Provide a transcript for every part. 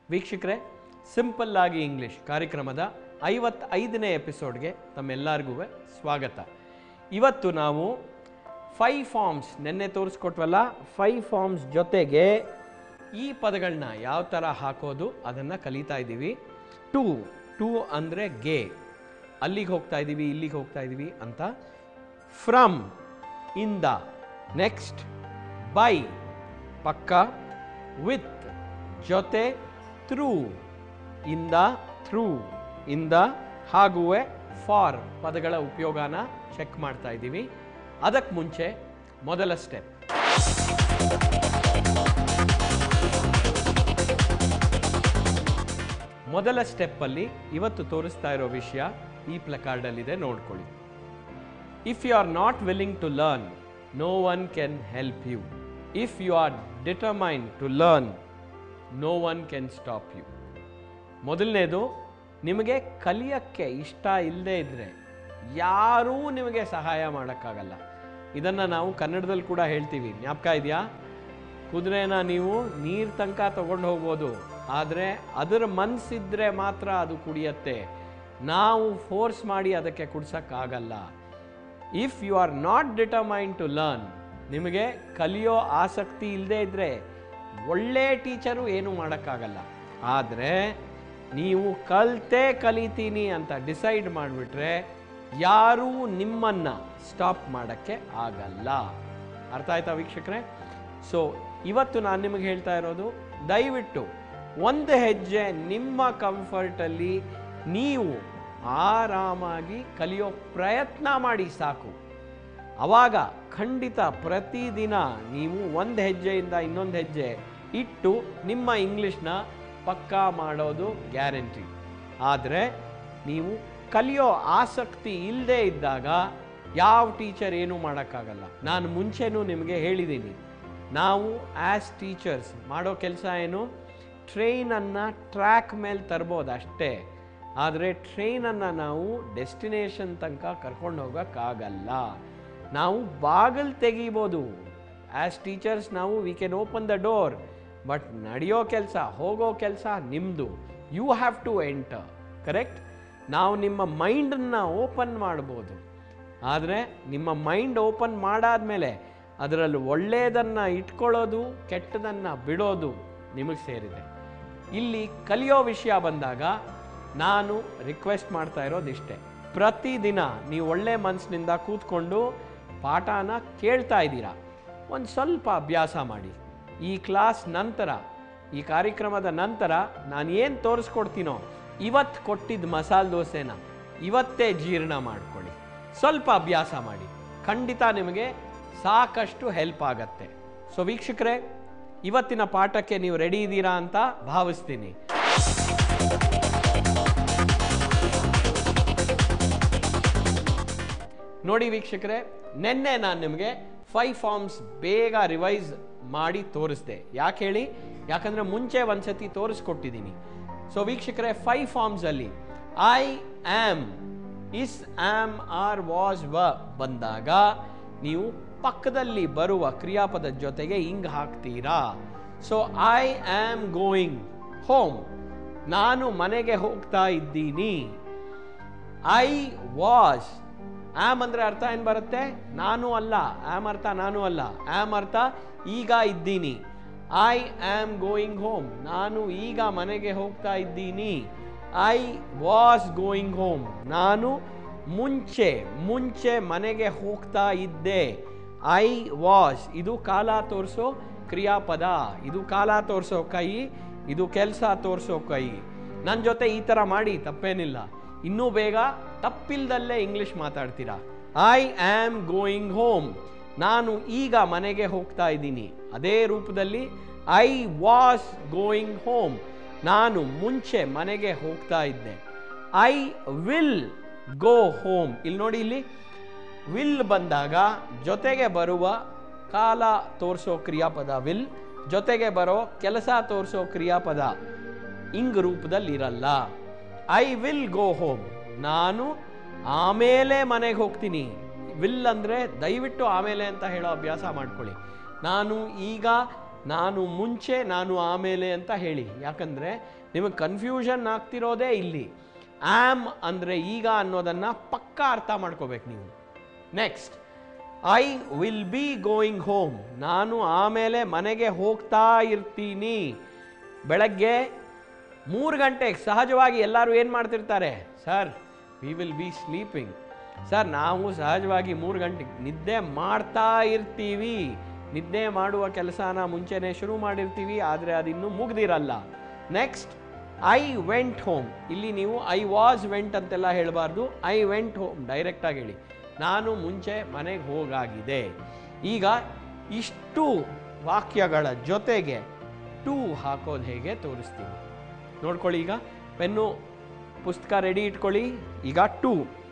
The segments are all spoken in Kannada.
ವೀಕ್ಷಕರೇ ಸಿಂಪಲ್ ಆಗಿ ಇಂಗ್ಲಿಷ್ ಕಾರ್ಯಕ್ರಮದ ಐವತ್ತೈದನೇ ಎಪಿಸೋಡ್ಗೆ ತಮ್ಮೆಲ್ಲರಿಗೂ ಸ್ವಾಗತ ಇವತ್ತು ನಾವು ಫೈ ಫಾರ್ಮ್ಸ್ ನಿನ್ನೆ ತೋರಿಸ್ಕೊಟ್ವಲ್ಲ ಫೈ ಫಾರ್ಮ್ಸ್ ಜೊತೆಗೆ ಈ ಪದಗಳನ್ನ ಯಾವ ಥರ ಹಾಕೋದು ಅದನ್ನು ಕಲಿತಾ ಇದ್ದೀವಿ ಟು ಟು ಅಂದರೆ ಗೆ ಅಲ್ಲಿಗೆ ಹೋಗ್ತಾ ಇದ್ದೀವಿ ಇಲ್ಲಿಗೆ ಹೋಗ್ತಾ ಇದ್ದೀವಿ ಅಂತ ಫ್ರಮ್ ಇಂದ ನೆಕ್ಸ್ಟ್ ಬೈ ಪಕ್ಕ ವಿತ್ ಜೊತೆ ಥ್ರೂ ಇಂದ ಥ್ರೂ ಇಂದ ಹಾಗುವೆ ಫಾರ್ ಪದಗಳ ಉಪಯೋಗನ ಚೆಕ್ ಮಾಡ್ತಾ ಇದ್ದೀವಿ ಅದಕ್ಕೆ ಮುಂಚೆ ಮೊದಲ ಸ್ಟೆಪ್ ಮೊದಲ ಸ್ಟೆಪ್ಪಲ್ಲಿ ಇವತ್ತು ತೋರಿಸ್ತಾ ಇರೋ ವಿಷಯ ಈ ಪ್ಲಕಾರ್ಡಲ್ಲಿದೆ ನೋಡ್ಕೊಳ್ಳಿ if you are not willing to learn no one can help you if you are determined to learn no one can stop you ಮೊದಲನೇದು ನಿಮಗೆ ಕಲಿಯೋಕ್ಕೆ ಇಷ್ಟ ಇಲ್ಲದೇ ಇದ್ದರೆ ಯಾರೂ ನಿಮಗೆ ಸಹಾಯ ಮಾಡೋಕ್ಕಾಗಲ್ಲ ಇದನ್ನು ನಾವು ಕನ್ನಡದಲ್ಲಿ ಕೂಡ ಹೇಳ್ತೀವಿ ಜ್ಞಾಪಕ ಇದೆಯಾ ಕುದುರೆನ ನೀವು ನೀರು ತನಕ ತಗೊಂಡು ಹೋಗ್ಬೋದು ಆದರೆ ಅದರ ಮನಸ್ಸಿದ್ರೆ ಮಾತ್ರ ಅದು ಕುಡಿಯತ್ತೆ ನಾವು ಫೋರ್ಸ್ ಮಾಡಿ ಅದಕ್ಕೆ ಕುಡ್ಸೋಕ್ಕಾಗಲ್ಲ if you are not determined to learn ನಿಮಗೆ ಕಲಿಯೋ ಆಸಕ್ತಿ ಇಲ್ಲದೇ ಇದ್ದರೆ ಒಳ್ಳೆ ಟೀಚರು ಏನೂ ಮಾಡೋಕ್ಕಾಗಲ್ಲ ಆದರೆ ನೀವು ಕಲ್ತೇ ಕಲಿತೀನಿ ಅಂತ ಡಿಸೈಡ್ ಮಾಡಿಬಿಟ್ರೆ ಯಾರೂ ನಿಮ್ಮನ್ನು ಸ್ಟಾಪ್ ಮಾಡೋಕ್ಕೆ ಆಗಲ್ಲ ಅರ್ಥ ಆಯ್ತಾ ವೀಕ್ಷಕರೇ ಸೊ ಇವತ್ತು ನಾನು ನಿಮಗೆ ಹೇಳ್ತಾ ಇರೋದು ದಯವಿಟ್ಟು ಒಂದು ಹೆಜ್ಜೆ ನಿಮ್ಮ ಕಂಫರ್ಟಲ್ಲಿ ನೀವು ಆರಾಮಾಗಿ ಕಲಿಯೋ ಪ್ರಯತ್ನ ಮಾಡಿ ಸಾಕು ಆವಾಗ ಖಂಡಿತ ಪ್ರತಿದಿನ ನೀವು ಒಂದು ಹೆಜ್ಜೆಯಿಂದ ಇನ್ನೊಂದು ಹೆಜ್ಜೆ ಇಟ್ಟು ನಿಮ್ಮ ಇಂಗ್ಲೀಷ್ನ ಪಕ್ಕಾ ಮಾಡೋದು ಗ್ಯಾರಂಟಿ ಆದರೆ ನೀವು ಕಲಿಯೋ ಆಸಕ್ತಿ ಇಲ್ಲದೆ ಇದ್ದಾಗ ಯಾವ ಟೀಚರ್ ಏನೂ ಮಾಡೋಕ್ಕಾಗಲ್ಲ ನಾನು ಮುಂಚೆನೂ ನಿಮಗೆ ಹೇಳಿದ್ದೀನಿ ನಾವು ಆ್ಯಸ್ ಟೀಚರ್ಸ್ ಮಾಡೋ ಕೆಲಸ ಏನು ಟ್ರೈನನ್ನು ಟ್ರ್ಯಾಕ್ ಮೇಲೆ ತರ್ಬೋದು ಅಷ್ಟೇ ಆದರೆ ಟ್ರೈನನ್ನು ನಾವು ಡೆಸ್ಟಿನೇಷನ್ ತನಕ ಕರ್ಕೊಂಡು ಹೋಗೋಕ್ಕಾಗಲ್ಲ ನಾವು ಬಾಗಿಲು ತೆಗಿಬೋದು ಆ್ಯಸ್ ಟೀಚರ್ಸ್ ನಾವು we can open the door but ನಡೆಯೋ ಕೆಲಸ ಹೋಗೋ ಕೆಲಸ ನಿಮ್ಮದು you have to enter correct ನಾವು ನಿಮ್ಮ ಮೈಂಡನ್ನು ಓಪನ್ ಮಾಡ್ಬೋದು ಆದರೆ ನಿಮ್ಮ ಮೈಂಡ್ ಓಪನ್ ಮಾಡಾದ್ಮೇಲೆ ಅದರಲ್ಲಿ ಒಳ್ಳೆಯದನ್ನು ಇಟ್ಕೊಳ್ಳೋದು ಕೆಟ್ಟದನ್ನು ಬಿಡೋದು ನಿಮಗೆ ಸೇರಿದೆ ಇಲ್ಲಿ ಕಲಿಯೋ ವಿಷಯ ಬಂದಾಗ ನಾನು ರಿಕ್ವೆಸ್ಟ್ ಮಾಡ್ತಾ ಇರೋದು ಇಷ್ಟೇ ಪ್ರತಿದಿನ ನೀವು ಒಳ್ಳೆ ಮನಸ್ಸಿನಿಂದ ಕೂತ್ಕೊಂಡು ಪಾಠನ ಕೇಳ್ತಾ ಇದ್ದೀರಾ ಒಂದು ಸ್ವಲ್ಪ ಅಭ್ಯಾಸ ಮಾಡಿ ಈ ಕ್ಲಾಸ್ ನಂತರ ಈ ಕಾರ್ಯಕ್ರಮದ ನಂತರ ನಾನು ಏನು ತೋರಿಸ್ಕೊಡ್ತೀನೋ ಇವತ್ತು ಕೊಟ್ಟಿದ್ದ ಮಸಾಲೆ ದೋಸೆನ ಇವತ್ತೇ ಜೀರ್ಣ ಮಾಡ್ಕೊಳ್ಳಿ ಸ್ವಲ್ಪ ಅಭ್ಯಾಸ ಮಾಡಿ ಖಂಡಿತ ನಿಮಗೆ ಸಾಕಷ್ಟು ಹೆಲ್ಪ್ ಆಗತ್ತೆ ಸೊ ವೀಕ್ಷಕರೇ ಇವತ್ತಿನ ಪಾಠಕ್ಕೆ ನೀವು ರೆಡಿ ಇದ್ದೀರಾ ಅಂತ ಭಾವಿಸ್ತೀನಿ ನೋಡಿ ವೀಕ್ಷಕರೇ ನಿನ್ನೆ ನಾನು ನಿಮಗೆ ಫೈವ್ ಫಾರ್ಮ್ಸ್ ಬೇಗ ರಿವೈಸ್ ಮಾಡಿ ತೋರಿಸ್ದೆ ಯಾಕೆ ಹೇಳಿ ಯಾಕಂದರೆ ಮುಂಚೆ ಒಂದ್ಸತಿ ತೋರಿಸ್ಕೊಟ್ಟಿದ್ದೀನಿ ಸೊ ವೀಕ್ಷಕರೇ ಫೈವ್ ಫಾರ್ಮ್ಸಲ್ಲಿ I am is am are was were ಬಂದಾಗ ನೀವು ಪಕ್ಕದಲ್ಲಿ ಬರುವ ಕ್ರಿಯಾಪದ ಜೊತೆಗೆ ಹಿಂಗ್ ಹಾಕ್ತೀರಾ so I am going home ನಾನು ಮನೆಗೆ ಹೋಗ್ತಾ ಇದ್ದೀನಿ ಐ ವಾಸ್ ಆಮ್ ಅಂದರೆ ಅರ್ಥ ಏನು ಬರುತ್ತೆ ನಾನು ಅಲ್ಲ ಆಮ್ ಅರ್ಥ ನಾನು ಅಲ್ಲ ಆಮ್ ಅರ್ಥ ಈಗ ಇದ್ದೀನಿ ಐ ಆಮ್ ಗೋಯಿಂಗ್ ಹೋಮ್ ನಾನು ಈಗ ಮನೆಗೆ ಹೋಗ್ತಾ ಇದ್ದೀನಿ ಐ ವಾಸ್ ಗೋಯಿಂಗ್ ಹೋಮ್ ನಾನು ಮುಂಚೆ ಮುಂಚೆ ಮನೆಗೆ ಹೋಗ್ತಾ ಇದ್ದೆ ಐ ವಾಸ್ ಇದು ಕಾಲ ತೋರಿಸೋ ಕ್ರಿಯಾಪದ ಇದು ಕಾಲ ತೋರಿಸೋ ಕೈ ಇದು ಕೆಲಸ ತೋರಿಸೋ ಕೈ ನನ್ನ ಜೊತೆ ಈ ಥರ ಮಾಡಿ ತಪ್ಪೇನಿಲ್ಲ ಇನ್ನೂ ಬೇಗ ತಪ್ಪಿಲ್ದಲ್ಲೇ ಇಂಗ್ಲಿಷ್ ಮಾತಾಡ್ತೀರಾ ಐ ಆಮ್ ಗೋಯಿಂಗ್ ಹೋಮ್ ನಾನು ಈಗ ಮನೆಗೆ ಹೋಗ್ತಾ ಇದ್ದೀನಿ ಅದೇ ರೂಪದಲ್ಲಿ ಐ ವಾಸ್ ಗೋಯಿಂಗ್ ಹೋಮ್ ನಾನು ಮುಂಚೆ ಮನೆಗೆ ಹೋಗ್ತಾ ಇದ್ದೆ ಐ ವಿಲ್ ಗೋ ಹೋಮ್ ಇಲ್ಲಿ ನೋಡಿ ಇಲ್ಲಿ ವಿಲ್ ಬಂದಾಗ ಜೊತೆಗೆ ಬರುವ ಕಾಲ ತೋರಿಸೋ ಕ್ರಿಯಾಪದ ವಿಲ್ ಜೊತೆಗೆ ಬರೋ ಕೆಲಸ ತೋರಿಸೋ ಕ್ರಿಯಾಪದ ಇಂಗ್ ರೂಪದಲ್ಲಿ ಇರಲ್ಲ ಐ ವಿಲ್ ಗೋ ಹೋಮ್ ನಾನು ಆಮೇಲೆ ಮನೆಗೆ ಹೋಗ್ತೀನಿ ವಿಲ್ ಅಂದರೆ ದಯವಿಟ್ಟು ಆಮೇಲೆ ಅಂತ ಹೇಳೋ ಅಭ್ಯಾಸ ಮಾಡ್ಕೊಳ್ಳಿ ನಾನು ಈಗ ನಾನು ಮುಂಚೆ ನಾನು ಆಮೇಲೆ ಅಂತ ಹೇಳಿ ಯಾಕಂದರೆ ನಿಮಗೆ ಕನ್ಫ್ಯೂಷನ್ ಆಗ್ತಿರೋದೇ ಇಲ್ಲಿ ಆಮ್ ಅಂದರೆ ಈಗ ಅನ್ನೋದನ್ನು ಪಕ್ಕಾ ಅರ್ಥ ಮಾಡ್ಕೋಬೇಕು ನೀವು next I will be going home ನಾನು ಆಮೇಲೆ ಮನೆಗೆ ಹೋಗ್ತಾ ಇರ್ತೀನಿ ಬೆಳಗ್ಗೆ ಮೂರು ಗಂಟೆಗೆ ಸಹಜವಾಗಿ ಎಲ್ಲರೂ ಏನು ಮಾಡ್ತಿರ್ತಾರೆ sir we will be sleeping sir ನಾವು ಸಹಜವಾಗಿ ಮೂರು ಗಂಟೆಗೆ ನಿದ್ದೆ ಮಾಡ್ತಾ ಇರ್ತೀವಿ ನಿದ್ದೆ ಮಾಡುವ ಕೆಲಸನ ಮುಂಚೆನೇ ಶುರು ಮಾಡಿರ್ತೀವಿ ಆದರೆ ಅದಿನ್ನೂ ಮುಗ್ದಿರಲ್ಲ ನೆಕ್ಸ್ಟ್ ಐ ವೆಂಟ್ ಹೋಮ್ ಇಲ್ಲಿ ನೀವು ಐ ವಾಸ್ ವೆಂಟ್ ಅಂತೆಲ್ಲ ಹೇಳಬಾರ್ದು ಐ ವೆಂಟ್ ಹೋಮ್ ಡೈರೆಕ್ಟಾಗಿ ಹೇಳಿ ನಾನು ಮುಂಚೆ ಮನೆಗೆ ಹೋಗಾಗಿದೆ ಈಗ ಇಷ್ಟು ವಾಕ್ಯಗಳ ಜೊತೆಗೆ ಟೂ ಹಾಕೋದು ಹೇಗೆ ತೋರಿಸ್ತೀನಿ ನೋಡ್ಕೊಳ್ಳಿ ಈಗ ಪೆನ್ನು ಪುಸ್ತಕ ರೆಡಿ ಇಟ್ಕೊಳ್ಳಿ ಈಗ ಟೂ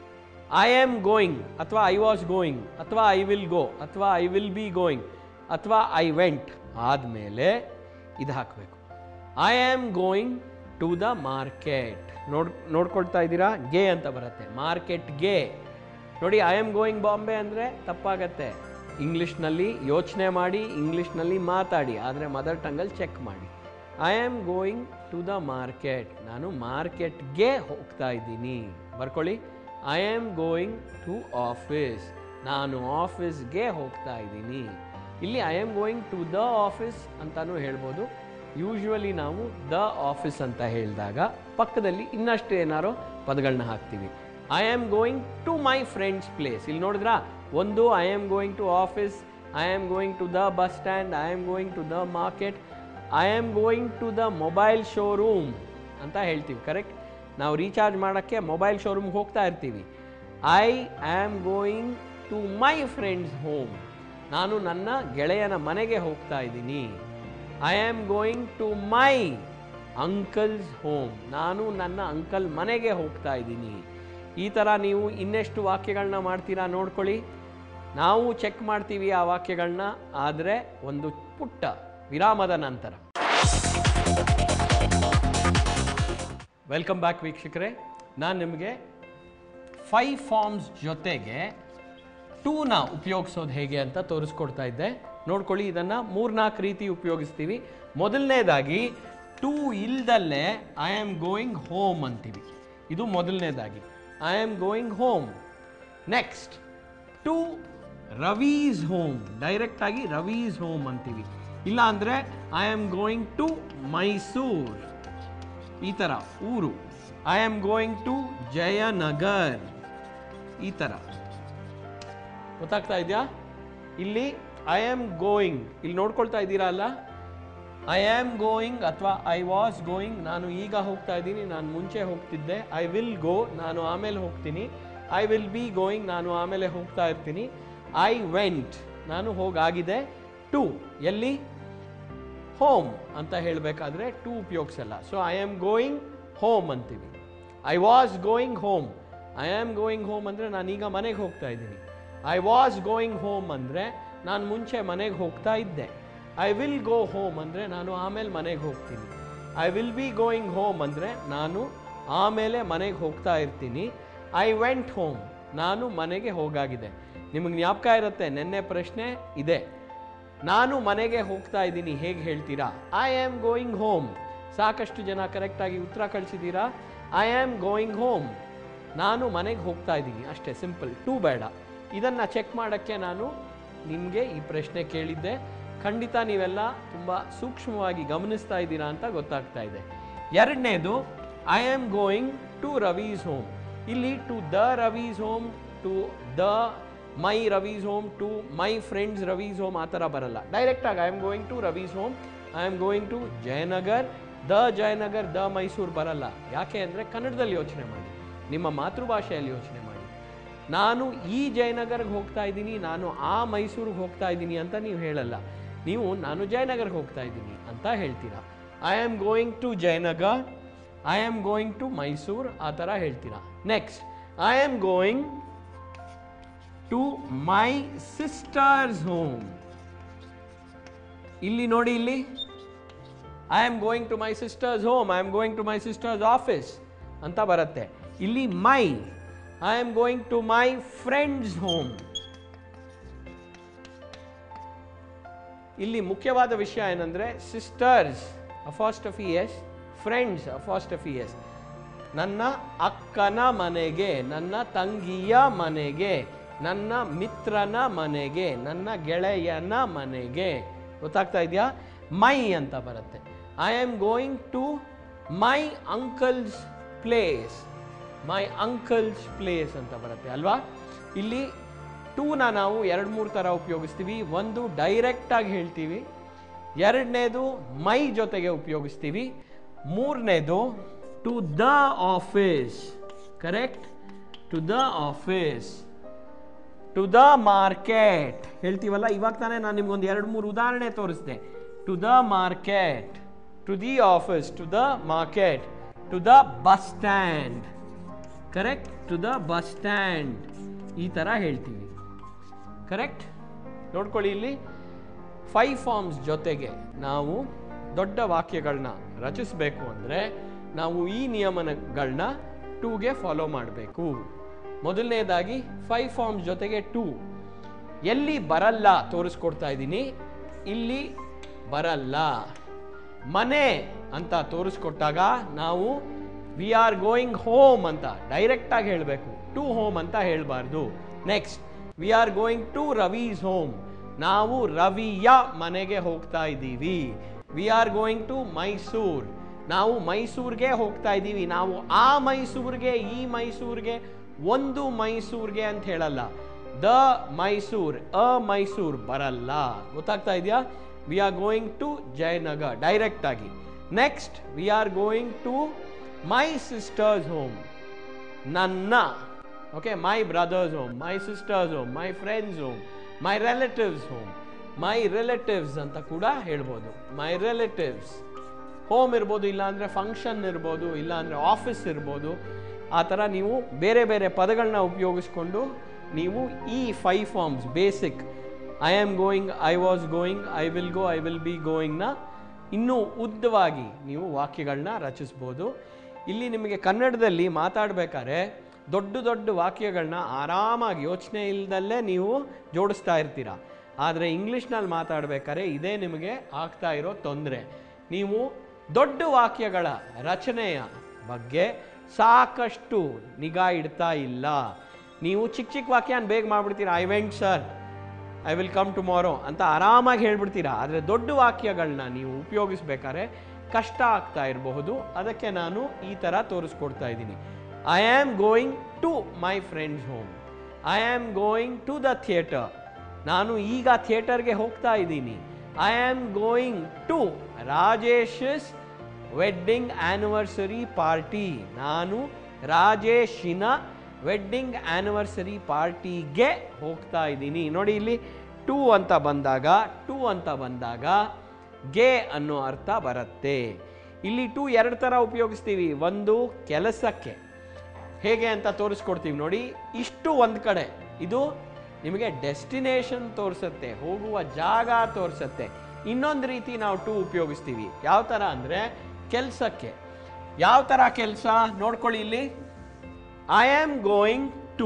ಐ ಆಮ್ ಗೋಯಿಂಗ್ ಅಥವಾ ಐ ವಾಸ್ ಗೋಯಿಂಗ್ ಅಥವಾ ಐ ವಿಲ್ ಗೋ ಅಥವಾ ಐ ವಿಲ್ ಬಿ ಗೋಯಿಂಗ್ ಅಥವಾ ಐ ವೆಂಟ್ ಆದಮೇಲೆ ಇದು ಹಾಕಬೇಕು I am going to the market ನೋಡ್ ನೋಡ್ಕೊಳ್ತಾ ಇದ್ದೀರಾ ಗೆ ಅಂತ ಬರುತ್ತೆ ಮಾರ್ಕೆಟ್ಗೆ ನೋಡಿ ಐ ಆಮ್ ಗೋಯಿಂಗ್ ಬಾಂಬೆ ಅಂದರೆ ತಪ್ಪಾಗತ್ತೆ ಇಂಗ್ಲೀಷ್ನಲ್ಲಿ ಯೋಚನೆ ಮಾಡಿ ಇಂಗ್ಲೀಷ್ನಲ್ಲಿ ಮಾತಾಡಿ ಆದರೆ ಮದರ್ ಟಂಗಲ್ಲಿ ಚೆಕ್ ಮಾಡಿ I am going to the market ನಾನು ಮಾರ್ಕೆಟ್ಗೆ ಹೋಗ್ತಾ ಇದ್ದೀನಿ ಬರ್ಕೊಳ್ಳಿ I am going to office ನಾನು ಆಫೀಸ್ಗೆ ಹೋಗ್ತಾ ಇದ್ದೀನಿ ಇಲ್ಲಿ I am going to the office ಅಂತಾನೂ ಹೇಳ್ಬೋದು ಯೂಶ್ವಲಿ ನಾವು ದ ಆಫೀಸ್ ಅಂತ ಹೇಳಿದಾಗ ಪಕ್ಕದಲ್ಲಿ ಇನ್ನಷ್ಟು ಏನಾರೋ ಪದಗಳನ್ನ ಹಾಕ್ತೀವಿ I am going to my friend's place ಇಲ್ಲಿ ನೋಡಿದ್ರಾ ಒಂದು I am going to office I am going to the bus stand I am going to the market I am going to the mobile showroom ಅಂತ ಹೇಳ್ತೀವಿ ಕರೆಕ್ಟ್ ನಾವು ರೀಚಾರ್ಜ್ ಮಾಡೋಕ್ಕೆ ಮೊಬೈಲ್ ಶೋರೂಮ್ಗೆ ಹೋಗ್ತಾ ಇರ್ತೀವಿ I am going to my friend's home ನಾನು ನನ್ನ ಗೆಳೆಯನ ಮನೆಗೆ ಹೋಗ್ತಾ ಇದ್ದೀನಿ I am going to my uncle's home ನಾನು ನನ್ನ ಅಂಕಲ್ ಮನೆಗೆ ಹೋಗ್ತಾ ಇದ್ದೀನಿ ಈ ಥರ ನೀವು ಇನ್ನೆಷ್ಟು ವಾಕ್ಯಗಳನ್ನ ಮಾಡ್ತೀರಾ ನೋಡ್ಕೊಳ್ಳಿ ನಾವು ಚೆಕ್ ಮಾಡ್ತೀವಿ ಆ ವಾಕ್ಯಗಳನ್ನ ಆದರೆ ಒಂದು ಪುಟ್ಟ ವಿರಾಮದ ನಂತರ ವೆಲ್ಕಮ್ ಬ್ಯಾಕ್ ವೀಕ್ಷಕರೇ ನಾನು ನಿಮಗೆ ಫೈವ್ ಫಾರ್ಮ್ಸ್ ಜೊತೆಗೆ ಟೂನ ಉಪಯೋಗಿಸೋದು ಹೇಗೆ ಅಂತ ತೋರಿಸ್ಕೊಡ್ತಾ ಇದ್ದೆ ನೋಡ್ಕೊಳ್ಳಿ ಇದನ್ನು ಮೂರ್ನಾಲ್ಕು ರೀತಿ ಉಪಯೋಗಿಸ್ತೀವಿ ಮೊದಲನೇದಾಗಿ ಟೂ ಇಲ್ದಲ್ಲೇ ಐ ಆಮ್ ಗೋಯಿಂಗ್ ಹೋಮ್ ಅಂತೀವಿ ಇದು ಮೊದಲನೇದಾಗಿ I am going home next to Ravi's home ಡೈರೆಕ್ಟಾಗಿ ರವೀಸ್ ಹೋಮ್ ಅಂತೀವಿ ಇಲ್ಲ ಅಂದರೆ I am going to Mysore ಈ ಥರ ಊರು I am going to Jayanagar ಈ ಥರ ಗೊತ್ತಾಗ್ತಾ ಇದೆಯಾ ಇಲ್ಲಿ ಐ ಆಮ್ ಗೋಯಿಂಗ್ ಇಲ್ಲಿ ನೋಡ್ಕೊಳ್ತಾ ಇದ್ದೀರಾ ಅಲ್ಲ ಐ ಆಮ್ ಗೋಯಿಂಗ್ ಅಥವಾ ಐ ವಾಸ್ ಗೋಯಿಂಗ್ ನಾನು ಈಗ ಹೋಗ್ತಾ ಇದ್ದೀನಿ ನಾನು ಮುಂಚೆ ಹೋಗ್ತಿದ್ದೆ ಐ ವಿಲ್ ಗೋ ನಾನು ಆಮೇಲೆ ಹೋಗ್ತೀನಿ ಐ ವಿಲ್ ಬಿ ಗೋಯಿಂಗ್ ನಾನು ಆಮೇಲೆ ಹೋಗ್ತಾ ಇರ್ತೀನಿ ಐ ವೆಂಟ್ ನಾನು ಹೋಗಾಗಿದೆ ಟು ಎಲ್ಲಿ ಹೋಮ್ ಅಂತ ಹೇಳಬೇಕಾದ್ರೆ ಟು ಉಪಯೋಗಿಸಲ್ಲ so I am going home ಅಂತೀವಿ I was going home I am going home ಅಂದರೆ ನಾನೀಗ ಮನೆಗೆ ಹೋಗ್ತಾ ಇದ್ದೀನಿ ಐ ವಾಸ್ ಗೋಯಿಂಗ್ ಹೋಮ್ ಅಂದರೆ ನಾನು ಮುಂಚೆ ಮನೆಗೆ ಹೋಗ್ತಾ ಇದ್ದೆ ಐ ವಿಲ್ ಗೋ ಹೋಮ್ ಅಂದರೆ ನಾನು ಆಮೇಲೆ ಮನೆಗೆ ಹೋಗ್ತೀನಿ I will be going home ಅಂದರೆ ನಾನು ಆಮೇಲೆ ಮನೆಗೆ ಹೋಗ್ತಾ ಇರ್ತೀನಿ ಐ ವೆಂಟ್ ಹೋಮ್ ನಾನು ಮನೆಗೆ ಹೋಗಾಗಿದೆ ನಿಮಗೆ ಜ್ಞಾಪಕ ಇರುತ್ತೆ ನಿನ್ನೆ ಪ್ರಶ್ನೆ ಇದೆ ನಾನು ಮನೆಗೆ ಹೋಗ್ತಾ ಇದ್ದೀನಿ ಹೇಗೆ ಹೇಳ್ತೀರಾ ಐ ಆಮ್ ಗೋಯಿಂಗ್ ಹೋಮ್ ಸಾಕಷ್ಟು ಜನ ಕರೆಕ್ಟಾಗಿ ಉತ್ತರ ಕಳಿಸಿದ್ದೀರಾ ಐ ಆಮ್ ಗೋಯಿಂಗ್ ಹೋಮ್ ನಾನು ಮನೆಗೆ ಹೋಗ್ತಾ ಇದ್ದೀನಿ ಅಷ್ಟೇ ಸಿಂಪಲ್ ಟೂ ಬೇಡ ಇದನ್ನು ಚೆಕ್ ಮಾಡೋಕ್ಕೆ ನಾನು ನಿಮಗೆ ಈ ಪ್ರಶ್ನೆ ಕೇಳಿದ್ದೆ ಖಂಡಿತ ನೀವೆಲ್ಲ ತುಂಬ ಸೂಕ್ಷ್ಮವಾಗಿ ಗಮನಿಸ್ತಾ ಇದ್ದೀರಾ ಅಂತ ಗೊತ್ತಾಗ್ತಾ ಇದೆ ಎರಡನೇದು I am going to Ravi's home ಇಲ್ಲಿ to the Ravi's home to the my Ravi's home to my friend's Ravi's home ಆ ಥರ ಬರಲ್ಲ ಡೈರೆಕ್ಟಾಗಿ I am going to Ravi's home I am going to Jayanagar the Jayanagar the Mysuru ಬರಲ್ಲ ಯಾಕೆ ಅಂದರೆ ಕನ್ನಡದಲ್ಲಿ ಯೋಚನೆ ಮಾಡಿ ನಿಮ್ಮ ಮಾತೃಭಾಷೆಯಲ್ಲಿ ಯೋಚನೆ ಮಾಡಿ ನಾನು ಈ ಜಯನಗರ್ಗೆ ಹೋಗ್ತಾ ಇದ್ದೀನಿ ನಾನು ಆ ಮೈಸೂರಿಗೆ ಹೋಗ್ತಾ ಇದ್ದೀನಿ ಅಂತ ನೀವು ಹೇಳಲ್ಲ ನೀವು ನಾನು ಜಯನಗರ್ಗೆ ಹೋಗ್ತಾ ಇದ್ದೀನಿ ಅಂತ ಹೇಳ್ತೀರಾ I am going to Jayanagar I am going to Mysuru ಆ ಥರ ಹೇಳ್ತೀರಾ next I am going to my sister's home ಇಲ್ಲಿ ನೋಡಿ ಇಲ್ಲಿ I am going to my sister's home I am going to my sister's office ಅಂತ ಬರುತ್ತೆ ಇಲ್ಲಿ my I am going to my friend's home ಇಲ್ಲಿ ಮುಖ್ಯವಾದ ವಿಷಯ ಏನಂದರೆ sisters apostrophe S friends apostrophe S ನನ್ನ ಅಕ್ಕನ ಮನೆಗೆ ನನ್ನ ತಂಗಿಯ ಮನೆಗೆ ನನ್ನ ಮಿತ್ರನ ಮನೆಗೆ ನನ್ನ ಗೆಳೆಯನ ಮನೆಗೆ ಗೊತ್ತಾಗ್ತಾ ಇದೆಯಾ ಮೈ ಅಂತ ಬರುತ್ತೆ I am going to my uncle's place my uncle's place ಅಂತ ಬರುತ್ತೆ ಅಲ್ವಾ ಇಲ್ಲಿ ಟೂನ ನಾವು ಎರಡು ಮೂರು ಥರ ಉಪಯೋಗಿಸ್ತೀವಿ ಒಂದು ಡೈರೆಕ್ಟಾಗಿ ಹೇಳ್ತೀವಿ ಎರಡನೇದು ಮೈ ಜೊತೆಗೆ ಉಪಯೋಗಿಸ್ತೀವಿ ಮೂರನೇದು to the office correct to the office to the market ಹೇಳ್ತೀವಲ್ಲ ಇವಾಗ ತಾನೇ ನಾನು ನಿಮ್ಗೊಂದು ಎರಡು ಮೂರು ಉದಾಹರಣೆ ತೋರಿಸಿದೆ to the market to the office to the market to the bus stand correct to the bus stand ಈ ಥರ ಹೇಳ್ತೀವಿ ಕರೆಕ್ಟ್ ನೋಡ್ಕೊಳ್ಳಿ ಇಲ್ಲಿ ಫೈವ್ ಫಾರ್ಮ್ಸ್ ಜೊತೆಗೆ ನಾವು ದೊಡ್ಡ ವಾಕ್ಯಗಳನ್ನ ರಚಿಸಬೇಕು ಅಂದರೆ ನಾವು ಈ ನಿಯಮನಗಳನ್ನ ಟೂಗೆ ಫಾಲೋ ಮಾಡಬೇಕು ಮೊದಲನೇದಾಗಿ ಫೈವ್ ಫಾರ್ಮ್ಸ್ ಜೊತೆಗೆ ಟೂ ಎಲ್ಲಿ ಬರಲ್ಲ ತೋರಿಸ್ಕೊಡ್ತಾ ಇದ್ದೀನಿ ಇಲ್ಲಿ ಬರಲ್ಲ ಮನೆ ಅಂತ ತೋರಿಸ್ಕೊಟ್ಟಾಗ ನಾವು ವಿ ಆರ್ ಗೋಯಿಂಗ್ ಹೋಮ್ ಅಂತ ಡೈರೆಕ್ಟಾಗಿ ಹೇಳಬೇಕು ಟು ಹೋಮ್ ಅಂತ ಹೇಳಬಾರ್ದು next we are going to Ravi's home ನಾವು ರವಿಯ ಮನೆಗೆ ಹೋಗ್ತಾ ಇದ್ದೀವಿ we are going to Mysore ನಾವು ಮೈಸೂರಿಗೆ ಹೋಗ್ತಾ ಇದ್ದೀವಿ ನಾವು ಆ ಮೈಸೂರಿಗೆ ಈ ಮೈಸೂರಿಗೆ ಒಂದು ಮೈಸೂರಿಗೆ ಅಂತ ಹೇಳಲ್ಲ ದ ಮೈಸೂರ್ ಅ ಮೈಸೂರ್ ಬರಲ್ಲ ಗೊತ್ತಾಗ್ತಾ ಇದೆಯಾ we are going to Jayanagar direct ಆಗಿ next we are going to my sister's home ನನ್ನ okay my brother's home my sister's home my friend's home my relative's home my relatives ಅಂತ ಕೂಡ ಹೇಳ್ಬೋದು ಮೈ ರಿಲೇಟಿವ್ಸ್ ಹೋಮ್ ಇರ್ಬೋದು ಇಲ್ಲಾಂದರೆ ಫಂಕ್ಷನ್ ಇರ್ಬೋದು ಇಲ್ಲಾಂದರೆ ಆಫೀಸ್ ಇರ್ಬೋದು ಆ ಥರ ನೀವು ಬೇರೆ ಬೇರೆ ಪದಗಳನ್ನ ಉಪಯೋಗಿಸ್ಕೊಂಡು ನೀವು ಈ five forms basic I am going I was going I will go I will be ಗೋಯಿಂಗ್ನ ಇನ್ನೂ ಉದ್ದವಾಗಿ ನೀವು ವಾಕ್ಯಗಳನ್ನ ರಚಿಸ್ಬೋದು ಇಲ್ಲಿ ನಿಮಗೆ ಕನ್ನಡದಲ್ಲಿ ಮಾತಾಡಬೇಕಾದ್ರೆ ದೊಡ್ಡ ದೊಡ್ಡ ವಾಕ್ಯಗಳನ್ನ ಆರಾಮಾಗಿ ಯೋಚನೆ ಇಲ್ದಲ್ಲೇ ನೀವು ಜೋಡಿಸ್ತಾ ಇರ್ತೀರ ಆದರೆ ಇಂಗ್ಲೀಷ್ನಲ್ಲಿ ಮಾತಾಡಬೇಕಾದ್ರೆ ಇದೇ ನಿಮಗೆ ಆಗ್ತಾ ಇರೋ ತೊಂದರೆ ನೀವು ದೊಡ್ಡ ವಾಕ್ಯಗಳ ರಚನೆಯ ಬಗ್ಗೆ ಸಾಕಷ್ಟು ನಿಗಾ ಇಡ್ತಾ ಇಲ್ಲ ನೀವು ಚಿಕ್ಕ ಚಿಕ್ಕ ವಾಕ್ಯನ ಬೇಗ ಮಾಡ್ಬಿಡ್ತೀರಾ I went sir I will come tomorrow ಅಂತ ಆರಾಮಾಗಿ ಹೇಳ್ಬಿಡ್ತೀರಾ ಆದರೆ ದೊಡ್ಡ ವಾಕ್ಯಗಳನ್ನ ನೀವು ಉಪಯೋಗಿಸ್ಬೇಕಾದ್ರೆ ಕಷ್ಟ ಆಗ್ತಾ ಇರಬಹುದು ಅದಕ್ಕೆ ನಾನು ಈ ಥರ ತೋರಿಸ್ಕೊಡ್ತಾ ಇದ್ದೀನಿ I am going to my friend's home I am going to the theatre ನಾನು ಈಗ ಥಿಯೇಟರ್ಗೆ ಹೋಗ್ತಾ ಇದ್ದೀನಿ I am going to Rajesh's wedding anniversary party ನಾನು ರಾಜೇಶಿನ ವೆಡ್ಡಿಂಗ್ ಆ್ಯನಿವರ್ಸರಿ ಪಾರ್ಟಿಗೆ ಹೋಗ್ತಾ ಇದ್ದೀನಿ ನೋಡಿ ಇಲ್ಲಿ ಟು ಅಂತ ಬಂದಾಗ ಟು ಅಂತ ಬಂದಾಗ ಗೆ ಅನ್ನೋ ಅರ್ಥ ಬರುತ್ತೆ ಇಲ್ಲಿ ಟು ಎರಡು ಥರ ಉಪಯೋಗಿಸ್ತೀವಿ ಒಂದು ಕೆಲಸಕ್ಕೆ ಹೇಗೆ ಅಂತ ತೋರಿಸ್ಕೊಡ್ತೀವಿ ನೋಡಿ ಇಷ್ಟು ಒಂದು ಕಡೆ ಇದು ನಿಮಗೆ ಡೆಸ್ಟಿನೇಷನ್ ತೋರಿಸುತ್ತೆ ಹೋಗುವ ಜಾಗ ತೋರಿಸುತ್ತೆ ಇನ್ನೊಂದು ರೀತಿ ನಾವು ಟು ಉಪಯೋಗಿಸ್ತೀವಿ ಯಾವ ಥರ ಅಂದರೆ ಕೆಲಸಕ್ಕೆ ಯಾವ ಥರ ಕೆಲಸ ನೋಡ್ಕೊಳ್ಳಿ ಇಲ್ಲಿ I am going to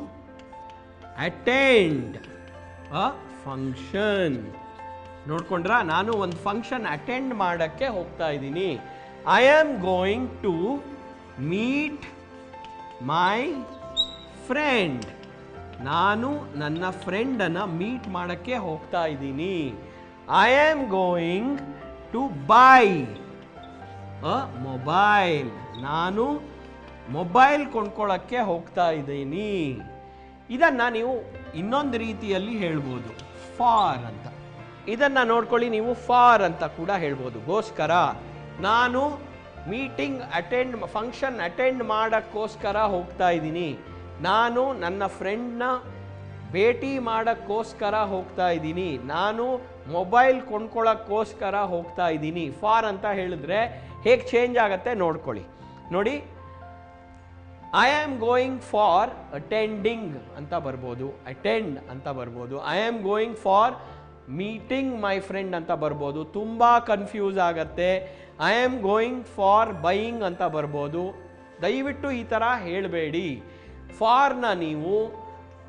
attend a function ನೋಡ್ಕೊಂಡ್ರ ನಾನು ಒಂದು ಫಂಕ್ಷನ್ ಅಟೆಂಡ್ ಮಾಡೋಕ್ಕೆ ಹೋಗ್ತಾ ಇದ್ದೀನಿ I am going to meet my friend ನಾನು ನನ್ನ ಫ್ರೆಂಡನ್ನು ಮೀಟ್ ಮಾಡೋಕ್ಕೆ ಹೋಗ್ತಾ ಇದ್ದೀನಿ I am going to buy a mobile ನಾನು ಮೊಬೈಲ್ ಕೊಂಡ್ಕೊಳ್ಳೋಕ್ಕೆ ಹೋಗ್ತಾ ಇದ್ದೀನಿ ಇದನ್ನು ನೀವು ಇನ್ನೊಂದು ರೀತಿಯಲ್ಲಿ ಹೇಳ್ಬೋದು ಫಾರ್ ಅಂತ ಇದನ್ನು ನೋಡ್ಕೊಳ್ಳಿ ನೀವು ಫಾರ್ ಅಂತ ಕೂಡ ಹೇಳ್ಬೋದು ಗೋಸ್ಕರ ನಾನು ಮೀಟಿಂಗ್ ಅಟೆಂಡ್ ಫಂಕ್ಷನ್ ಅಟೆಂಡ್ ಮಾಡೋಕ್ಕೋಸ್ಕರ ಹೋಗ್ತಾ ಇದ್ದೀನಿ ನಾನು ನನ್ನ ಫ್ರೆಂಡ್ನ ಭೇಟಿ ಮಾಡೋಕ್ಕೋಸ್ಕರ ಹೋಗ್ತಾ ಇದ್ದೀನಿ ನಾನು ಮೊಬೈಲ್ ಕೊಂಡ್ಕೊಳ್ಳೋಕ್ಕೋಸ್ಕರ ಹೋಗ್ತಾ ಇದ್ದೀನಿ ಫಾರ್ ಅಂತ ಹೇಳಿದ್ರೆ ಹೇಗೆ ಚೇಂಜ್ ಆಗುತ್ತೆ ನೋಡ್ಕೊಳ್ಳಿ ನೋಡಿ I am going for attending ಅಂತ ಬರ್ಬೋದು ಅಟೆಂಡ್ ಅಂತ ಬರ್ಬೋದು I am going for meeting my friend ಅಂತ ಬರ್ಬೋದು ತುಂಬ ಕನ್ಫ್ಯೂಸ್ ಆಗತ್ತೆ I am going for buying ಅಂತ ಬರ್ಬೋದು ದಯವಿಟ್ಟು ಈ ಥರ ಹೇಳಬೇಡಿ ಫಾರ್ನ ನೀವು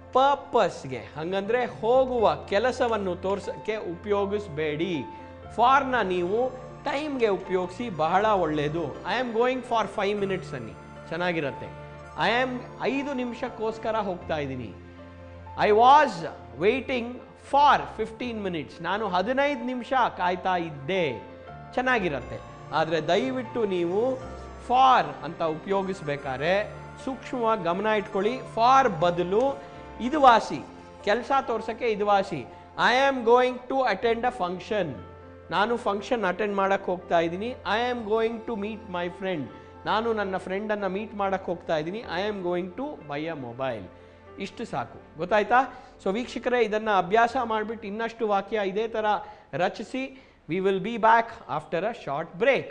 ಪರ್ಪಸ್ಗೆ ಹಂಗಂದ್ರೆ ಹೋಗುವ ಕೆಲಸವನ್ನು ತೋರ್ಸಕ್ಕೆ ಉಪಯೋಗಿಸ್ಬೇಡಿ ಫಾರ್ನ ನೀವು ಟೈಮ್ಗೆ ಉಪಯೋಗಿಸಿ ಬಹಳ ಒಳ್ಳೆಯದು I am going for five minutes ಅನ್ನಿ ಚೆನ್ನಾಗಿರತ್ತೆ ಐ ಆಮ್ ಐದು ನಿಮಿಷಕ್ಕೋಸ್ಕರ ಹೋಗ್ತಾ ಇದ್ದೀನಿ I was waiting for fifteen minutes ನಾನು ಹದಿನೈದು ನಿಮಿಷ ಕಾಯ್ತಾ ಇದ್ದೆ ಚೆನ್ನಾಗಿರತ್ತೆ ಆದರೆ ದಯವಿಟ್ಟು ನೀವು ಫಾರ್ ಅಂತ ಉಪಯೋಗಿಸ್ಬೇಕಾದ್ರೆ ಸೂಕ್ಷ್ಮವಾಗಿ ಗಮನ ಇಟ್ಕೊಳ್ಳಿ ಫಾರ್ ಬದಲು ಇದು ವಾಸಿ ಕೆಲಸ ತೋರ್ಸೋಕ್ಕೆ ಇದು ವಾಸಿ I am going to attend a function ನಾನು ಫಂಕ್ಷನ್ ಅಟೆಂಡ್ ಮಾಡಕ್ಕೆ ಹೋಗ್ತಾ ಇದ್ದೀನಿ I am going to meet my friend ನಾನು ನನ್ನ ಫ್ರೆಂಡನ್ನು ಮೀಟ್ ಮಾಡಕ್ಕೆ ಹೋಗ್ತಾ ಇದ್ದೀನಿ I am going to buy a mobile ಇಷ್ಟು ಸಾಕು ಗೊತ್ತಾಯ್ತಾ ಸೊ ವೀಕ್ಷಕರೇ ಇದನ್ನು ಅಭ್ಯಾಸ ಮಾಡಿಬಿಟ್ಟು ಇನ್ನಷ್ಟು ವಾಕ್ಯ ಇದೇ ಥರ ರಚಿಸಿ we will be back after a short break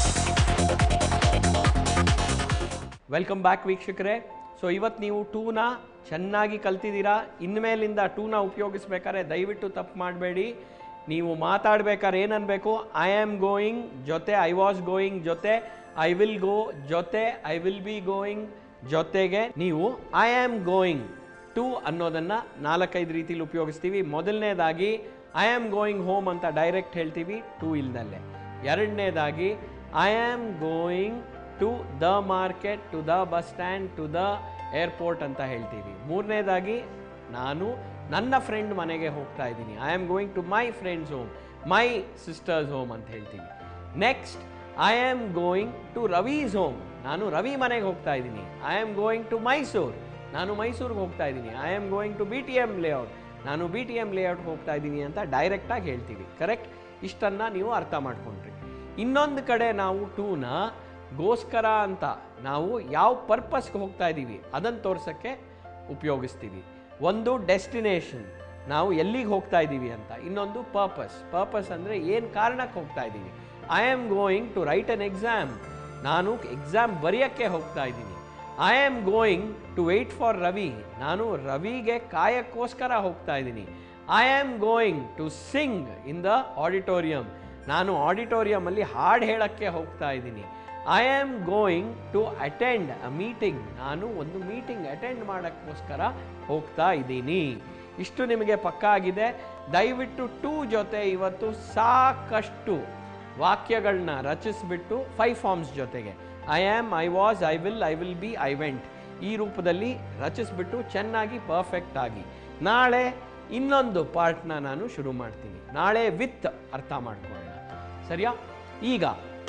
welcome back ವೀಕ್ಷಕರೇ ಸೊ ಇವತ್ತು ನೀವು ಟೂನ ಚೆನ್ನಾಗಿ ಕಲ್ತಿದ್ದೀರಾ ಇನ್ಮೇಲಿಂದ ಟೂನ ಉಪಯೋಗಿಸ್ಬೇಕಾದ್ರೆ ದಯವಿಟ್ಟು ತಪ್ಪು ಮಾಡಬೇಡಿ ನೀವು ಮಾತಾಡ್ಬೇಕಾದ್ರೆ ಏನನ್ಬೇಕು ಐ ಆಮ್ ಗೋಯಿಂಗ್ ಜೊತೆ ಐ ವಾಸ್ ಗೋಯಿಂಗ್ ಜೊತೆ ಐ ವಿಲ್ ಗೋ ಜೊತೆ ಐ ವಿಲ್ ಬಿ ಗೋಯಿಂಗ್ ಜೊತೆಗೆ ನೀವು ಐ ಆಮ್ ಗೋಯಿಂಗ್ ಟು ಅನ್ನೋದನ್ನು ನಾಲ್ಕೈದು ರೀತಿಲಿ ಉಪಯೋಗಿಸ್ತೀವಿ ಮೊದಲನೇದಾಗಿ ಐ ಆಮ್ ಗೋಯಿಂಗ್ ಹೋಮ್ ಅಂತ ಡೈರೆಕ್ಟ್ ಹೇಳ್ತೀವಿ ಟು ಇಲ್ದಲ್ಲೇ ಎರಡನೇದಾಗಿ I am going to the market to the bus stand to the airport ಅಂತ ಹೇಳ್ತೀವಿ ಮೂರನೇದಾಗಿ ನಾನು ನನ್ನ ಫ್ರೆಂಡ್ ಮನೆಗೆ ಹೋಗ್ತಾ ಇದ್ದೀನಿ I am going to my friend's home my sister's home ಅಂತ ಹೇಳ್ತೀವಿ next I am going to Ravi's home ನಾನು ರವಿ ಮನೆಗೆ ಹೋಗ್ತಾ ಇದ್ದೀನಿ I am going to Mysuru ನಾನು ಮೈಸೂರಿಗೆ ಹೋಗ್ತಾ ಇದ್ದೀನಿ I am going to B T M layout ನಾನು ಬಿ ಟಿ ಎಮ್ ಲೇಔಟ್ಗೆ ಹೋಗ್ತಾ ಇದ್ದೀನಿ ಅಂತ ಡೈರೆಕ್ಟಾಗಿ ಹೇಳ್ತೀವಿ ಕರೆಕ್ಟ್ ಇಷ್ಟನ್ನು ನೀವು ಅರ್ಥ ಮಾಡ್ಕೊಂಡ್ರಿ ಇನ್ನೊಂದು ಕಡೆ ನಾವು ಟೂನ ಗೋಸ್ಕರ ಅಂತ ನಾವು ಯಾವ ಪರ್ಪಸ್ಗೆ ಹೋಗ್ತಾ ಇದ್ದೀವಿ ಅದನ್ನು ತೋರ್ಸೋಕ್ಕೆ ಉಪಯೋಗಿಸ್ತೀವಿ ಒಂದು ಡೆಸ್ಟಿನೇಷನ್ ನಾವು ಎಲ್ಲಿಗೆ ಹೋಗ್ತಾ ಇದ್ದೀವಿ ಅಂತ ಇನ್ನೊಂದು ಪರ್ಪಸ್ ಪರ್ಪಸ್ ಅಂದರೆ ಏನು ಕಾರಣಕ್ಕೆ ಹೋಗ್ತಾ ಇದ್ದೀವಿ I am going to write an exam ನಾನು ಎಕ್ಸಾಮ್ ಬರೆಯೋಕ್ಕೆ ಹೋಗ್ತಾ ಇದ್ದೀನಿ I am going to wait for Ravi ನಾನು ರವಿಗೆ ಕಾಯಕ್ಕೋಸ್ಕರ ಹೋಗ್ತಾ ಇದ್ದೀನಿ I am going to sing in the auditorium ನಾನು ಆಡಿಟೋರಿಯಮಲ್ಲಿ ಹಾಡು ಹೇಳೋಕ್ಕೆ ಹೋಗ್ತಾ ಇದ್ದೀನಿ I am going to attend a meeting ನಾನು ಒಂದು ಮೀಟಿಂಗ್ ಅಟೆಂಡ್ ಮಾಡೋಕ್ಕೋಸ್ಕರ ಹೋಗ್ತಾ ಇದ್ದೀನಿ ಇಷ್ಟು ನಿಮಗೆ ಪಕ್ಕ ಆಗಿದೆ ದಯವಿಟ್ಟು ಟೂ ಜೊತೆ ಇವತ್ತು ಸಾಕಷ್ಟು ವಾಕ್ಯಗಳನ್ನ ರಚಿಸ್ಬಿಟ್ಟು ಫೈವ್ ಫಾರ್ಮ್ಸ್ ಜೊತೆಗೆ I am I was I will I will be I went ಈ ರೂಪದಲ್ಲಿ ರಚಿಸ್ಬಿಟ್ಟು ಚೆನ್ನಾಗಿ ಪರ್ಫೆಕ್ಟ್ ಆಗಿ ನಾಳೆ ಇನ್ನೊಂದು ಪಾರ್ಟ್ನ ನಾನು ಶುರು ಮಾಡ್ತೀನಿ ನಾಳೆ ವಿತ್ ಅರ್ಥ ಮಾಡ್ಕೊಳ್ಳೋಣ ಸರಿಯಾ ಈಗ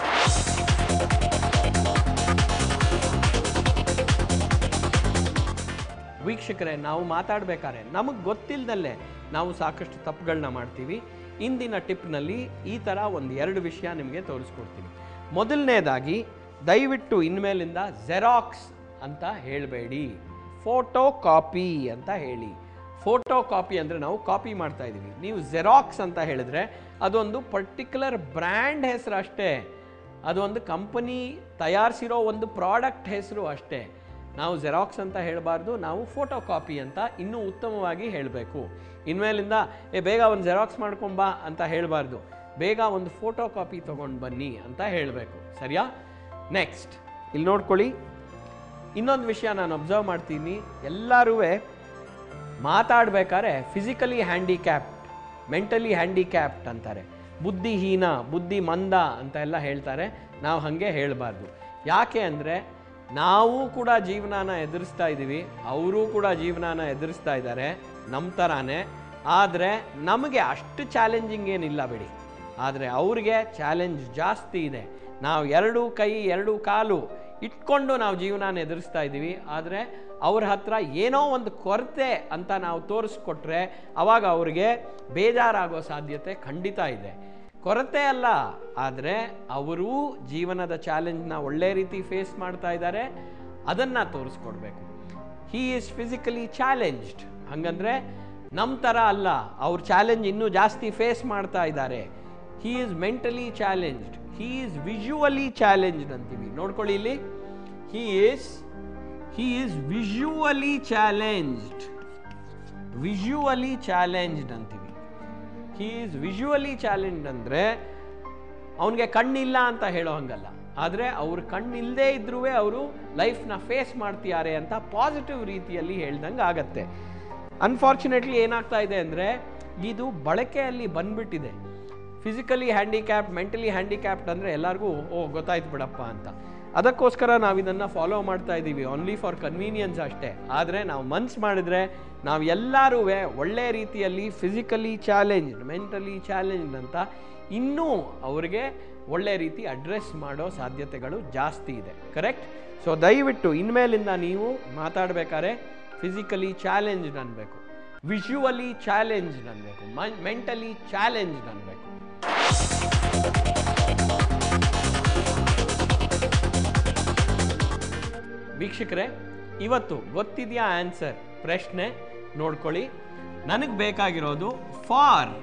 ವೀಕ್ಷಕರೇ ನಾವು ಮಾತಾಡಬೇಕಾದ್ರೆ ನಮಗೆ ಗೊತ್ತಿಲ್ಲದಲ್ಲೇ ನಾವು ಸಾಕಷ್ಟು ತಪ್ಪುಗಳನ್ನ ಮಾಡ್ತೀವಿ ಇಂದಿನ ಟಿಪ್ನಲ್ಲಿ ಈ ಥರ ಒಂದು ಎರಡು ವಿಷಯ ನಿಮಗೆ ತೋರಿಸ್ಕೊಡ್ತೀನಿ ಮೊದಲನೇದಾಗಿ ದಯವಿಟ್ಟು ಇನ್ಮೇಲಿಂದ ಜೆರಾಕ್ಸ್ ಅಂತ ಹೇಳಬೇಡಿ ಫೋಟೋ ಕಾಪಿ ಅಂತ ಹೇಳಿ ಫೋಟೋ ಕಾಪಿ ಅಂದರೆ ನಾವು ಕಾಪಿ ಮಾಡ್ತಾ ಇದ್ದೀವಿ ನೀವು ಜೆರಾಕ್ಸ್ ಅಂತ ಹೇಳಿದ್ರೆ ಅದೊಂದು ಪರ್ಟಿಕ್ಯುಲರ್ ಬ್ರ್ಯಾಂಡ್ ಹೆಸರು ಅಷ್ಟೇ ಅದೊಂದು ಕಂಪನಿ ತಯಾರಿಸಿರೋ ಒಂದು ಪ್ರಾಡಕ್ಟ್ ಹೆಸರು ಅಷ್ಟೇ ನಾವು ಜೆರಾಕ್ಸ್ ಅಂತ ಹೇಳಬಾರ್ದು ನಾವು ಫೋಟೋ ಕಾಪಿ ಅಂತ ಇನ್ನೂ ಉತ್ತಮವಾಗಿ ಹೇಳಬೇಕು ಇನ್ಮೇಲಿಂದ ಏ ಬೇಗ ಒಂದು ಜೆರಾಕ್ಸ್ ಮಾಡ್ಕೊಂಬಾ ಅಂತ ಹೇಳಬಾರ್ದು ಬೇಗ ಒಂದು ಫೋಟೋ ಕಾಪಿ ತೊಗೊಂಡು ಬನ್ನಿ ಅಂತ ಹೇಳಬೇಕು ಸರಿಯಾ ನೆಕ್ಸ್ಟ್ ಇಲ್ಲಿ ನೋಡ್ಕೊಳ್ಳಿ ಇನ್ನೊಂದು ವಿಷಯ ನಾನು ಅಬ್ಸರ್ವ್ ಮಾಡ್ತೀನಿ ಎಲ್ಲರೂ ಮಾತಾಡ್ಬೇಕಾದ್ರೆ ಫಿಸಿಕಲಿ ಹ್ಯಾಂಡಿಕ್ಯಾಪ್ಟ್ ಮೆಂಟಲಿ ಹ್ಯಾಂಡಿಕ್ಯಾಪ್ಟ್ ಅಂತಾರೆ ಬುದ್ಧಿಹೀನ ಬುದ್ಧಿ ಮಂದ ಅಂತ ಎಲ್ಲ ಹೇಳ್ತಾರೆ ನಾವು ಹಾಗೆ ಹೇಳಬಾರ್ದು ಯಾಕೆ ಅಂದರೆ ನಾವು ಕೂಡ ಜೀವನಾನ ಎದುರಿಸ್ತಾ ಇದ್ದೀವಿ ಅವರೂ ಕೂಡ ಜೀವನಾನ ಎದುರಿಸ್ತಾ ಇದ್ದಾರೆ ನಮ್ಮ ಥರಾನೇ ಆದರೆ ನಮಗೆ ಅಷ್ಟು ಚಾಲೆಂಜಿಂಗ್ ಏನಿಲ್ಲ ಬಿಡಿ ಆದರೆ ಅವ್ರಿಗೆ ಚಾಲೆಂಜ್ ಜಾಸ್ತಿ ಇದೆ ನಾವು ಎರಡು ಕೈ ಎರಡು ಕಾಲು ಇಟ್ಕೊಂಡು ನಾವು ಜೀವನಾನ ಎದುರಿಸ್ತಾ ಇದ್ದೀವಿ ಆದರೆ ಅವ್ರ ಹತ್ರ ಏನೋ ಒಂದು ಕೊರತೆ ಅಂತ ನಾವು ತೋರಿಸ್ಕೊಟ್ರೆ ಅವಾಗ ಅವ್ರಿಗೆ ಬೇಜಾರಾಗೋ ಸಾಧ್ಯತೆ ಖಂಡಿತ ಇದೆ ಕೊರತೆ ಅಲ್ಲ ಆದರೆ ಅವರೂ ಜೀವನದ ಚಾಲೆಂಜ್ನ ಒಳ್ಳೆ ರೀತಿ ಫೇಸ್ ಮಾಡ್ತಾ ಇದ್ದಾರೆ ಅದನ್ನು ತೋರಿಸ್ಕೊಡ್ಬೇಕು ಹೀ ಈಸ್ ಫಿಸಿಕಲಿ ಚಾಲೆಂಜ್ಡ್ ಹಂಗಂದ್ರೆ ನಮ್ಮ ಥರ ಅಲ್ಲ ಅವ್ರ ಚಾಲೆಂಜ್ ಇನ್ನೂ ಜಾಸ್ತಿ ಫೇಸ್ ಮಾಡ್ತಾ ಇದ್ದಾರೆ he is mentally challenged he is visually challenged ಅಂತೀವಿ ನೋಡ್ಕೊಳ್ಳಿ ಇಲ್ಲಿ he is he is visually challenged visually challenged ಅಂತೀವಿ ಹೀ ಈಸ್ ವಿಜುವಲಿ ಚಾಲೆಂಜ್ಡ್ ಅಂದರೆ ಅವನಿಗೆ ಕಣ್ಣಿಲ್ಲ ಅಂತ ಹೇಳೋ ಹಂಗಲ್ಲ ಆದರೆ ಅವ್ರ ಕಣ್ಣಿಲ್ಲದೆ ಇದ್ರೂ ಅವರು ಲೈಫ್ನ ಫೇಸ್ ಮಾಡ್ತಿದ್ದಾರೆ ಅಂತ ಪಾಸಿಟಿವ್ ರೀತಿಯಲ್ಲಿ ಹೇಳ್ದಂಗೆ ಆಗತ್ತೆ ಅನ್ಫಾರ್ಚುನೇಟ್ಲಿ ಏನಾಗ್ತಾ ಇದೆ ಅಂದರೆ ಇದು ಬಳಕೆಯಲ್ಲಿ ಬಂದ್ಬಿಟ್ಟಿದೆ ಫಿಸಿಕಲಿ ಹ್ಯಾಂಡಿಕ್ಯಾಪ್ ಮೆಂಟಲಿ ಹ್ಯಾಂಡಿಕ್ಯಾಪ್ಡ್ ಅಂದರೆ ಎಲ್ಲರಿಗೂ ಓ ಗೊತ್ತಾಯ್ತು ಬಿಡಪ್ಪ ಅಂತ ಅದಕ್ಕೋಸ್ಕರ ನಾವು ಇದನ್ನು ಫಾಲೋ ಮಾಡ್ತಾ ಇದ್ದೀವಿ ಓನ್ಲಿ ಫಾರ್ ಕನ್ವೀನಿಯನ್ಸ್ ಅಷ್ಟೇ ಆದರೆ ನಾವು ಮನ್ಸು ಮಾಡಿದ್ರೆ ನಾವು ಎಲ್ಲರೂ ಒಳ್ಳೆ ರೀತಿಯಲ್ಲಿ ಫಿಸಿಕಲಿ ಚಾಲೆಂಜ್ ಮೆಂಟಲಿ ಚಾಲೆಂಜ್ ಅಂತ ಇನ್ನೂ ಅವ್ರಿಗೆ ಒಳ್ಳೆ ರೀತಿ ಅಡ್ರೆಸ್ ಮಾಡೋ ಸಾಧ್ಯತೆಗಳು ಜಾಸ್ತಿ ಇದೆ ಕರೆಕ್ಟ್ ಸೊ ದಯವಿಟ್ಟು ಇನ್ಮೇಲಿಂದ ನೀವು ಮಾತಾಡಬೇಕಾದ್ರೆ ಫಿಸಿಕಲಿ ಚಾಲೆಂಜ್ಡ್ ಅನ್ಬೇಕು ವಿಜುವಲಿ ಚಾಲೆಂಜ್ಡ್ ಅನ್ಬೇಕು ಮೆಂಟಲಿ ಚಾಲೆಂಜ್ಡ್ ಅನ್ಬೇಕು ವೀಕ್ಷಕರೇ ಇವತ್ತು ಗೊತ್ತಿದೆಯಾ ಆನ್ಸರ್ ಪ್ರಶ್ನೆ ನೋಡ್ಕೊಳ್ಳಿ ನನಗೆ ಬೇಕಾಗಿರೋದು ಫಾರ್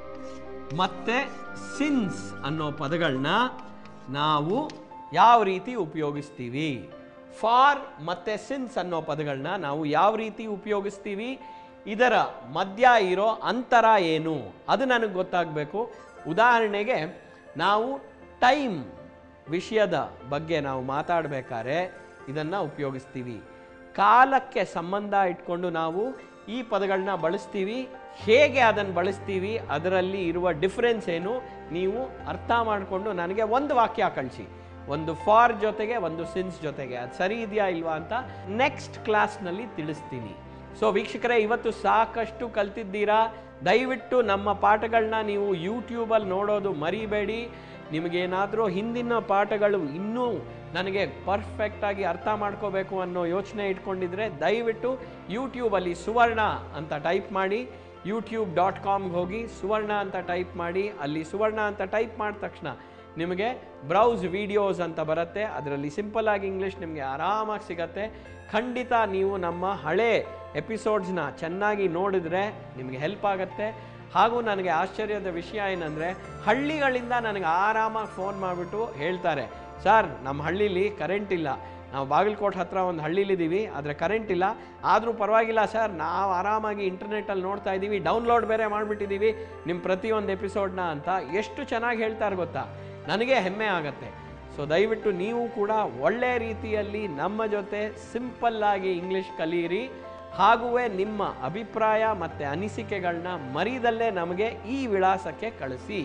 ಮತ್ತೆ ಸಿನ್ಸ್ ಅನ್ನೋ ಪದಗಳನ್ನ ನಾವು ಯಾವ ರೀತಿ ಉಪಯೋಗಿಸ್ತೀವಿ ಫಾರ್ ಮತ್ತೆ ಸಿನ್ಸ್ ಅನ್ನೋ ಪದಗಳನ್ನ ನಾವು ಯಾವ ರೀತಿ ಉಪಯೋಗಿಸ್ತೀವಿ ಇದರ ಮಧ್ಯ ಇರೋ ಅಂತರ ಏನು ಅದು ನನಗೆ ಗೊತ್ತಾಗಬೇಕು ಉದಾಹರಣೆಗೆ ನಾವು ಟೈಮ್ ವಿಷಯದ ಬಗ್ಗೆ ನಾವು ಮಾತಾಡಬೇಕಾದ್ರೆ ಇದನ್ನು ಉಪಯೋಗಿಸ್ತೀವಿ ಕಾಲಕ್ಕೆ ಸಂಬಂಧ ಇಟ್ಕೊಂಡು ನಾವು ಈ ಪದಗಳನ್ನ ಬಳಸ್ತೀವಿ ಹೇಗೆ ಅದನ್ನು ಬಳಸ್ತೀವಿ ಅದರಲ್ಲಿ ಇರುವ ಡಿಫ್ರೆನ್ಸ್ ಏನು ನೀವು ಅರ್ಥ ಮಾಡಿಕೊಂಡು ನನಗೆ ಒಂದು ವಾಕ್ಯ ಕಳಿಸಿ ಒಂದು ಫಾರ್ ಜೊತೆಗೆ ಒಂದು ಸಿನ್ಸ್ ಜೊತೆಗೆ ಅದು ಸರಿ ಇದೆಯಾ ಇಲ್ವಾ ಅಂತ ನೆಕ್ಸ್ಟ್ ಕ್ಲಾಸ್ನಲ್ಲಿ ತಿಳಿಸ್ತೀನಿ ಸೊ ವೀಕ್ಷಕರೇ ಇವತ್ತು ಸಾಕಷ್ಟು ಕಲ್ತಿದ್ದೀರಾ ದಯವಿಟ್ಟು ನಮ್ಮ ಪಾಠಗಳನ್ನ ನೀವು ಯೂಟ್ಯೂಬಲ್ಲಿ ನೋಡೋದು ಮರಿಬೇಡಿ ನಿಮಗೇನಾದರೂ ಹಿಂದಿನ ಪಾಠಗಳು ಇನ್ನೂ ನನಗೆ ಪರ್ಫೆಕ್ಟಾಗಿ ಅರ್ಥ ಮಾಡ್ಕೋಬೇಕು ಅನ್ನೋ ಯೋಚನೆ ಇಟ್ಕೊಂಡಿದ್ರೆ ದಯವಿಟ್ಟು ಯೂಟ್ಯೂಬಲ್ಲಿ ಸುವರ್ಣ ಅಂತ ಟೈಪ್ ಮಾಡಿ ಯೂಟ್ಯೂಬ್ ಡಾಟ್ ಕಾಮ್ಗೆ ಹೋಗಿ ಸುವರ್ಣ ಅಂತ ಟೈಪ್ ಮಾಡಿ ಅಲ್ಲಿ ಸುವರ್ಣ ಅಂತ ಟೈಪ್ ಮಾಡಿದ ತಕ್ಷಣ ನಿಮಗೆ ಬ್ರೌಸ್ ವಿಡಿಯೋಸ್ ಅಂತ ಬರುತ್ತೆ ಅದರಲ್ಲಿ ಸಿಂಪಲ್ ಆಗಿ ಇಂಗ್ಲೀಷ್ ನಿಮಗೆ ಆರಾಮಾಗಿ ಸಿಗತ್ತೆ ಖಂಡಿತ ನೀವು ನಮ್ಮ ಹಳೆ ಎಪಿಸೋಡ್ಸ್ನ ಚೆನ್ನಾಗಿ ನೋಡಿದ್ರೆ ನಿಮಗೆ ಹೆಲ್ಪ್ ಆಗುತ್ತೆ ಹಾಗೂ ನನಗೆ ಆಶ್ಚರ್ಯದ ವಿಷಯ ಏನಂದರೆ ಹಳ್ಳಿಗಳಿಂದ ನನಗೆ ಆರಾಮಾಗಿ ಫೋನ್ ಮಾಡಿಬಿಟ್ಟು ಹೇಳ್ತಾರೆ ಸರ್ ನಮ್ಮ ಹಳ್ಳೀಲಿ ಕರೆಂಟ್ ಇಲ್ಲ ನಾವು ಬಾಗಲಕೋಟೆ ಹತ್ರ ಒಂದು ಹಳ್ಳಿಲಿದ್ದೀವಿ ಆದರೆ ಕರೆಂಟ್ ಇಲ್ಲ ಆದರೂ ಪರವಾಗಿಲ್ಲ ಸರ್ ನಾವು ಆರಾಮಾಗಿ ಇಂಟರ್ನೆಟ್ಟಲ್ಲಿ ನೋಡ್ತಾ ಇದ್ದೀವಿ ಡೌನ್ಲೋಡ್ ಬೇರೆ ಮಾಡಿಬಿಟ್ಟಿದ್ದೀವಿ ನಿಮ್ಮ ಪ್ರತಿಯೊಂದು ಎಪಿಸೋಡ್ನ ಅಂತ ಎಷ್ಟು ಚೆನ್ನಾಗಿ ಹೇಳ್ತಾರೆ ಗೊತ್ತಾ ನನಗೆ ಹೆಮ್ಮೆ ಆಗತ್ತೆ ಸೊ ದಯವಿಟ್ಟು ನೀವು ಕೂಡ ಒಳ್ಳೆ ರೀತಿಯಲ್ಲಿ ನಮ್ಮ ಜೊತೆ ಸಿಂಪಲ್ಲಾಗಿ ಇಂಗ್ಲೀಷ್ ಕಲಿಯಿರಿ ಹಾಗುವೇ ನಿಮ್ಮ ಅಭಿಪ್ರಾಯ ಮತ್ತು ಅನಿಸಿಕೆಗಳನ್ನ ಮರಿದಲ್ಲೇ ನಮಗೆ ಈ ವಿಳಾಸಕ್ಕೆ ಕಳಿಸಿ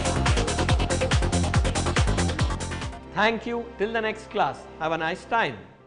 Thank you. Till the next class. Have a nice time.